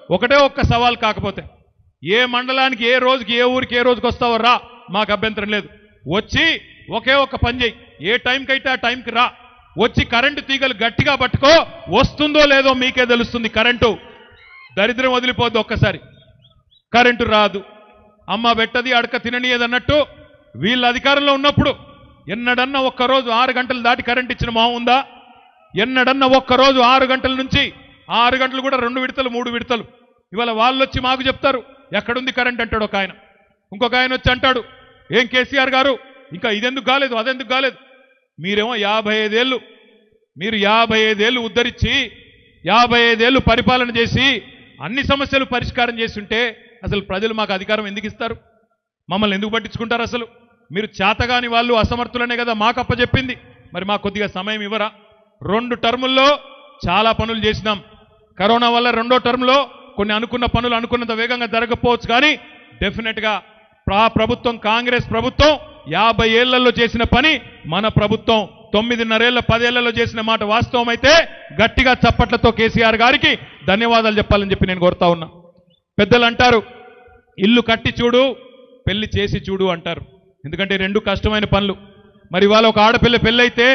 ఒకటే ఒక్క సవాల్ కాకపోతే ఏ మండలానికి ఏ రోజుకి ఏ ఊరికి ఏ రోజుకి వస్తావో రా మాకు అభ్యంతరం లేదు వచ్చి ఒకే ఒక్క పని చేయి ఏ టైంకి అయితే ఆ టైంకి రా వచ్చి కరెంటు తీగలు గట్టిగా పట్టుకో వస్తుందో లేదో మీకే తెలుస్తుంది కరెంటు దరిద్రం వదిలిపోద్ది ఒక్కసారి కరెంటు రాదు అమ్మ పెట్టది అడక తిననీయదన్నట్టు వీళ్ళ అధికారంలో ఉన్నప్పుడు ఎన్నడన్నా ఒక్కరోజు ఆరు గంటలు దాటి కరెంట్ ఇచ్చిన మొహం ఉందా ఎన్నడన్నా ఒక్కరోజు ఆరు గంటల నుంచి ఆరు గంటలు కూడా రెండు విడతలు మూడు విడతలు ఇవాళ వాళ్ళు వచ్చి మాకు చెప్తారు ఎక్కడుంది కరెంట్ అంటాడు ఒక ఆయన ఇంకొక ఆయన వచ్చి అంటాడు ఏం కేసీఆర్ గారు ఇంకా ఇదెందుకు కాలేదు అదెందుకు కాలేదు మీరేమో యాభై ఐదేళ్ళు మీరు యాభై ఐదేళ్ళు ఉద్ధరించి యాభై ఐదేళ్ళు పరిపాలన చేసి అన్ని సమస్యలు పరిష్కారం చేస్తుంటే అసలు ప్రజలు మాకు అధికారం ఎందుకు ఇస్తారు మమ్మల్ని ఎందుకు పట్టించుకుంటారు అసలు మీరు చేతగాని వాళ్ళు అసమర్థులనే కదా మాకు అప్పచెప్పింది మరి మాకు కొద్దిగా సమయం ఇవ్వరా రెండు టర్ముల్లో చాలా పనులు చేసినాం కరోనా వల్ల రెండో టర్మ్లో కొన్ని అనుకున్న పనులు అనుకున్నంత వేగంగా జరగకపోవచ్చు కానీ డెఫినెట్గా ప్రా ప్రభుత్వం కాంగ్రెస్ ప్రభుత్వం యాభై ఏళ్లలో చేసిన పని మన ప్రభుత్వం తొమ్మిదిన్నరేళ్ల పదేళ్లలో చేసిన మాట వాస్తవం అయితే గట్టిగా చప్పట్లతో కేసీఆర్ గారికి ధన్యవాదాలు చెప్పాలని చెప్పి నేను కోరుతా ఉన్నా పెద్దలు అంటారు ఇల్లు కట్టి చూడు పెళ్లి చేసి చూడు అంటారు ఎందుకంటే ఈ రెండు కష్టమైన పనులు మరి ఇవాళ ఒక ఆడపిల్ల పెళ్ళైతే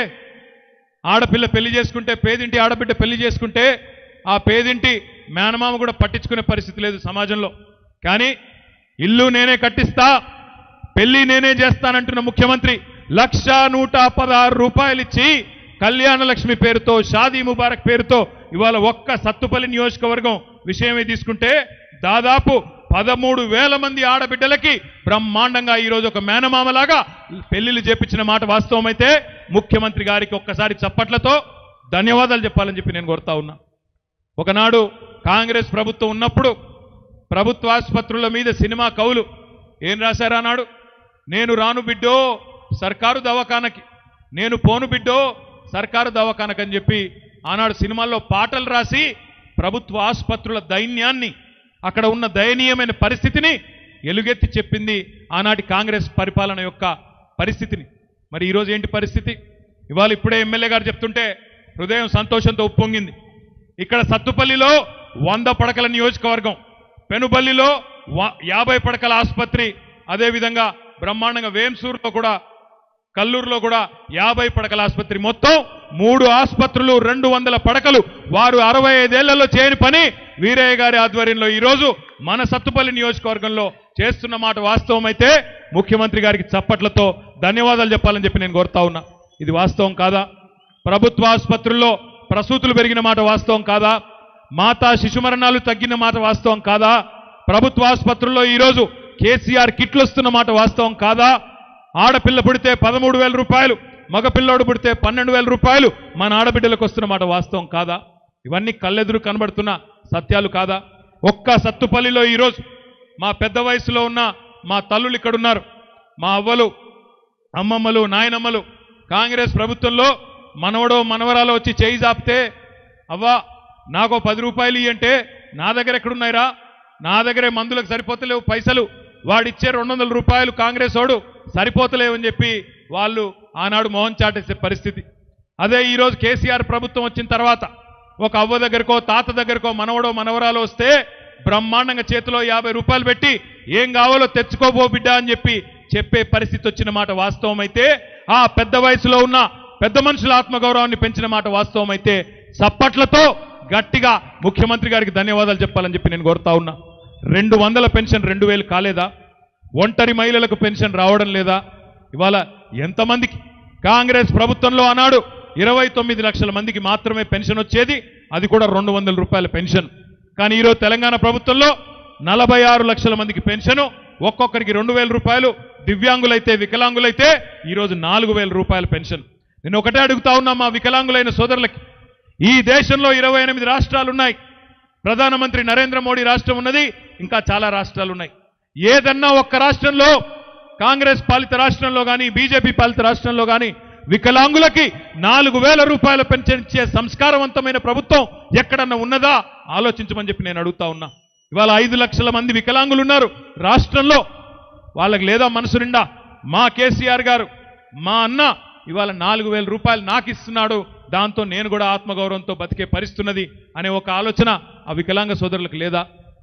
ఆడపిల్ల పెళ్లి చేసుకుంటే పేదింటి ఆడబిడ్డ పెళ్లి చేసుకుంటే ఆ పేదింటి మేనమామ కూడా పట్టించుకునే పరిస్థితి లేదు సమాజంలో కానీ ఇల్లు నేనే కట్టిస్తా పెళ్లి నేనే చేస్తానంటున్న ముఖ్యమంత్రి లక్ష నూట పదహారు రూపాయలు ఇచ్చి కళ్యాణ లక్ష్మి పేరుతో షాదీ ముబారక్ పేరుతో ఇవాళ ఒక్క సత్తుపల్లి నియోజకవర్గం విషయమే తీసుకుంటే దాదాపు పదమూడు వేల మంది ఆడబిడ్డలకి బ్రహ్మాండంగా ఈరోజు ఒక మేనమామలాగా పెళ్లిళ్ళు చేపించిన మాట వాస్తవమైతే ముఖ్యమంత్రి గారికి ఒక్కసారి చప్పట్లతో ధన్యవాదాలు చెప్పాలని చెప్పి నేను కోరుతా ఉన్నా ఒకనాడు కాంగ్రెస్ ప్రభుత్వం ఉన్నప్పుడు ప్రభుత్వ ఆసుపత్రుల మీద సినిమా కవులు ఏం రాశారు అన్నాడు నేను రాను బిడ్డో సర్కారు దవాఖానకి నేను పోను బిడ్డో సర్కారు దవాఖానకని చెప్పి ఆనాడు సినిమాల్లో పాటలు రాసి ప్రభుత్వ ఆసుపత్రుల దైన్యాన్ని అక్కడ ఉన్న దయనీయమైన పరిస్థితిని ఎలుగెత్తి చెప్పింది ఆనాటి కాంగ్రెస్ పరిపాలన యొక్క పరిస్థితిని మరి ఈరోజు ఏంటి పరిస్థితి ఇవాళ ఇప్పుడే ఎమ్మెల్యే గారు చెప్తుంటే హృదయం సంతోషంతో ఉప్పొంగింది ఇక్కడ సత్తుపల్లిలో వంద పడకల నియోజకవర్గం పెనుబల్లిలో వ- యాభై పడకల ఆసుపత్రి అదేవిధంగా బ్రహ్మాండంగా వేంసూరులో కూడా కల్లూరులో కూడా యాభై పడకల ఆసుపత్రి మొత్తం మూడు ఆసుపత్రులు రెండు వందల పడకలు వారు అరవై ఐదేళ్లలో చేయని పని వీరయ్య గారి ఆధ్వర్యంలో ఈరోజు మన సత్తుపల్లి నియోజకవర్గంలో చేస్తున్న మాట వాస్తవం అయితే ముఖ్యమంత్రి గారికి చప్పట్లతో ధన్యవాదాలు చెప్పాలని చెప్పి నేను కోరుతా ఉన్నా ఇది వాస్తవం కాదా ప్రభుత్వ ఆసుపత్రుల్లో ప్రసూతులు పెరిగిన మాట వాస్తవం కాదా మాతా శిశు మరణాలు తగ్గిన మాట వాస్తవం కాదా ప్రభుత్వ ఆసుపత్రుల్లో ఈరోజు కేసీఆర్ కిట్లు వస్తున్న మాట వాస్తవం కాదా ఆడపిల్ల పుడితే పదమూడు వేల రూపాయలు మగపిల్లోడు పుడితే పన్నెండు వేల రూపాయలు మన ఆడబిడ్డలకు వస్తున్న మాట వాస్తవం కాదా ఇవన్నీ కళ్ళెదురు కనబడుతున్న సత్యాలు కాదా ఒక్క సత్తుపల్లిలో ఈరోజు మా పెద్ద వయసులో ఉన్న మా తల్లులు ఇక్కడున్నారు మా అవ్వలు అమ్మమ్మలు నాయనమ్మలు కాంగ్రెస్ ప్రభుత్వంలో మనవడో మనవరాలో వచ్చి చేయి జాపితే అవ్వా నాకో పది రూపాయలు ఇయ్యి అంటే నా దగ్గర ఎక్కడున్నాయిరా నా దగ్గరే మందులకు సరిపోతలేవు పైసలు వాడిచ్చే రెండు వందల రూపాయలు కాంగ్రెస్ వాడు సరిపోతలేవని చెప్పి వాళ్ళు ఆనాడు మోహన్ చాటేసే పరిస్థితి అదే ఈరోజు కేసీఆర్ ప్రభుత్వం వచ్చిన తర్వాత ఒక అవ్వ దగ్గరకో తాత దగ్గరకో మనవడో మనవరాలో వస్తే బ్రహ్మాండంగా చేతిలో యాభై రూపాయలు పెట్టి ఏం కావాలో తెచ్చుకోబో బిడ్డ అని చెప్పి చెప్పే పరిస్థితి వచ్చిన మాట వాస్తవం అయితే ఆ పెద్ద వయసులో ఉన్న పెద్ద మనుషుల ఆత్మగౌరవాన్ని పెంచిన మాట వాస్తవం అయితే చప్పట్లతో గట్టిగా ముఖ్యమంత్రి గారికి ధన్యవాదాలు చెప్పాలని చెప్పి నేను కోరుతా ఉన్నా రెండు వందల పెన్షన్ రెండు వేలు కాలేదా ఒంటరి మహిళలకు పెన్షన్ రావడం లేదా ఇవాళ ఎంతమందికి కాంగ్రెస్ ప్రభుత్వంలో అన్నాడు ఇరవై తొమ్మిది లక్షల మందికి మాత్రమే పెన్షన్ వచ్చేది అది కూడా రెండు వందల రూపాయల పెన్షన్ కానీ ఈరోజు తెలంగాణ ప్రభుత్వంలో నలభై ఆరు లక్షల మందికి పెన్షను ఒక్కొక్కరికి రెండు వేల రూపాయలు దివ్యాంగులైతే వికలాంగులైతే ఈరోజు నాలుగు వేల రూపాయల పెన్షన్ నేను ఒకటే అడుగుతా ఉన్నా మా వికలాంగులైన సోదరులకి ఈ దేశంలో ఇరవై ఎనిమిది రాష్ట్రాలు ఉన్నాయి ప్రధానమంత్రి నరేంద్ర మోడీ రాష్ట్రం ఉన్నది ఇంకా చాలా రాష్ట్రాలు ఉన్నాయి ఏదన్నా ఒక్క రాష్ట్రంలో కాంగ్రెస్ పాలిత రాష్ట్రంలో కానీ బీజేపీ పాలిత రాష్ట్రంలో కానీ వికలాంగులకి నాలుగు వేల రూపాయల పెన్షన్ ఇచ్చే సంస్కారవంతమైన ప్రభుత్వం ఎక్కడన్నా ఉన్నదా ఆలోచించమని చెప్పి నేను అడుగుతా ఉన్నా ఇవాళ ఐదు లక్షల మంది వికలాంగులు ఉన్నారు రాష్ట్రంలో వాళ్ళకి లేదా మనసు నిండా మా కేసీఆర్ గారు మా అన్న ఇవాళ నాలుగు వేల రూపాయలు నాకు ఇస్తున్నాడు దాంతో నేను కూడా ఆత్మగౌరవంతో బతికే పరిస్థితున్నది అనే ఒక ఆలోచన ఆ వికలాంగ సోదరులకు లేదా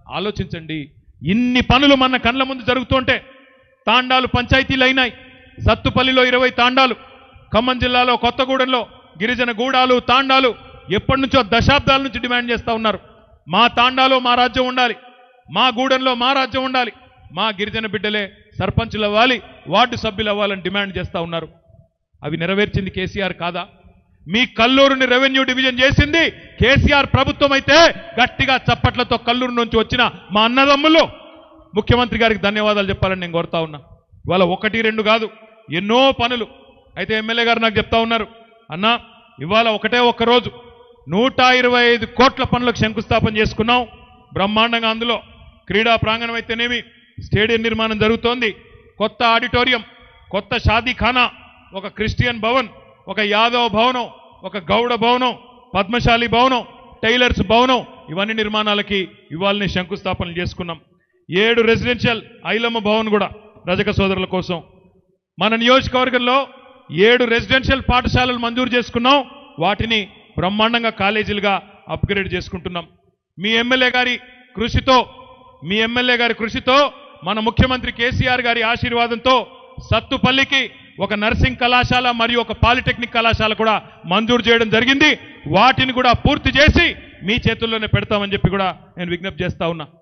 ఆలోచించండి ఇన్ని పనులు మన కళ్ళ ముందు జరుగుతుంటే తాండాలు పంచాయతీలు అయినాయి సత్తుపల్లిలో ఇరవై తాండాలు ఖమ్మం జిల్లాలో కొత్తగూడెంలో గిరిజన గూడాలు తాండాలు ఎప్పటి నుంచో దశాబ్దాల నుంచి డిమాండ్ చేస్తూ ఉన్నారు మా తాండాలో మా రాజ్యం ఉండాలి మా గూడెంలో మా రాజ్యం ఉండాలి మా గిరిజన బిడ్డలే సర్పంచులు అవ్వాలి వార్డు సభ్యులు అవ్వాలని డిమాండ్ చేస్తూ ఉన్నారు అవి నెరవేర్చింది కేసీఆర్ కాదా మీ కల్లూరుని రెవెన్యూ డివిజన్ చేసింది కేసీఆర్ ప్రభుత్వం అయితే గట్టిగా చప్పట్లతో కల్లూరు నుంచి వచ్చిన మా అన్నదమ్ములు ముఖ్యమంత్రి గారికి ధన్యవాదాలు చెప్పాలని నేను కోరుతా ఉన్నా ఇవాళ ఒకటి రెండు కాదు ఎన్నో పనులు అయితే ఎమ్మెల్యే గారు నాకు చెప్తా ఉన్నారు అన్నా ఇవాళ ఒకటే ఒక్క రోజు నూట ఇరవై ఐదు కోట్ల పనులకు శంకుస్థాపన చేసుకున్నాం బ్రహ్మాండంగా అందులో క్రీడా ప్రాంగణం అయితేనేమి స్టేడియం నిర్మాణం జరుగుతోంది కొత్త ఆడిటోరియం కొత్త షాదీఖానా ఒక క్రిస్టియన్ భవన్ ఒక యాదవ భవనం ఒక గౌడ భవనం పద్మశాలి భవనం టైలర్స్ భవనం ఇవన్నీ నిర్మాణాలకి ఇవాళని శంకుస్థాపనలు చేసుకున్నాం ఏడు రెసిడెన్షియల్ ఐలమ్మ భవన్ కూడా రజక సోదరుల కోసం మన నియోజకవర్గంలో ఏడు రెసిడెన్షియల్ పాఠశాలలు మంజూరు చేసుకున్నాం వాటిని బ్రహ్మాండంగా కాలేజీలుగా అప్గ్రేడ్ చేసుకుంటున్నాం మీ ఎమ్మెల్యే గారి కృషితో మీ ఎమ్మెల్యే గారి కృషితో మన ముఖ్యమంత్రి కేసీఆర్ గారి ఆశీర్వాదంతో సత్తుపల్లికి ఒక నర్సింగ్ కళాశాల మరియు ఒక పాలిటెక్నిక్ కళాశాల కూడా మంజూరు చేయడం జరిగింది వాటిని కూడా పూర్తి చేసి మీ చేతుల్లోనే పెడతామని చెప్పి కూడా నేను విజ్ఞప్తి చేస్తా ఉన్నా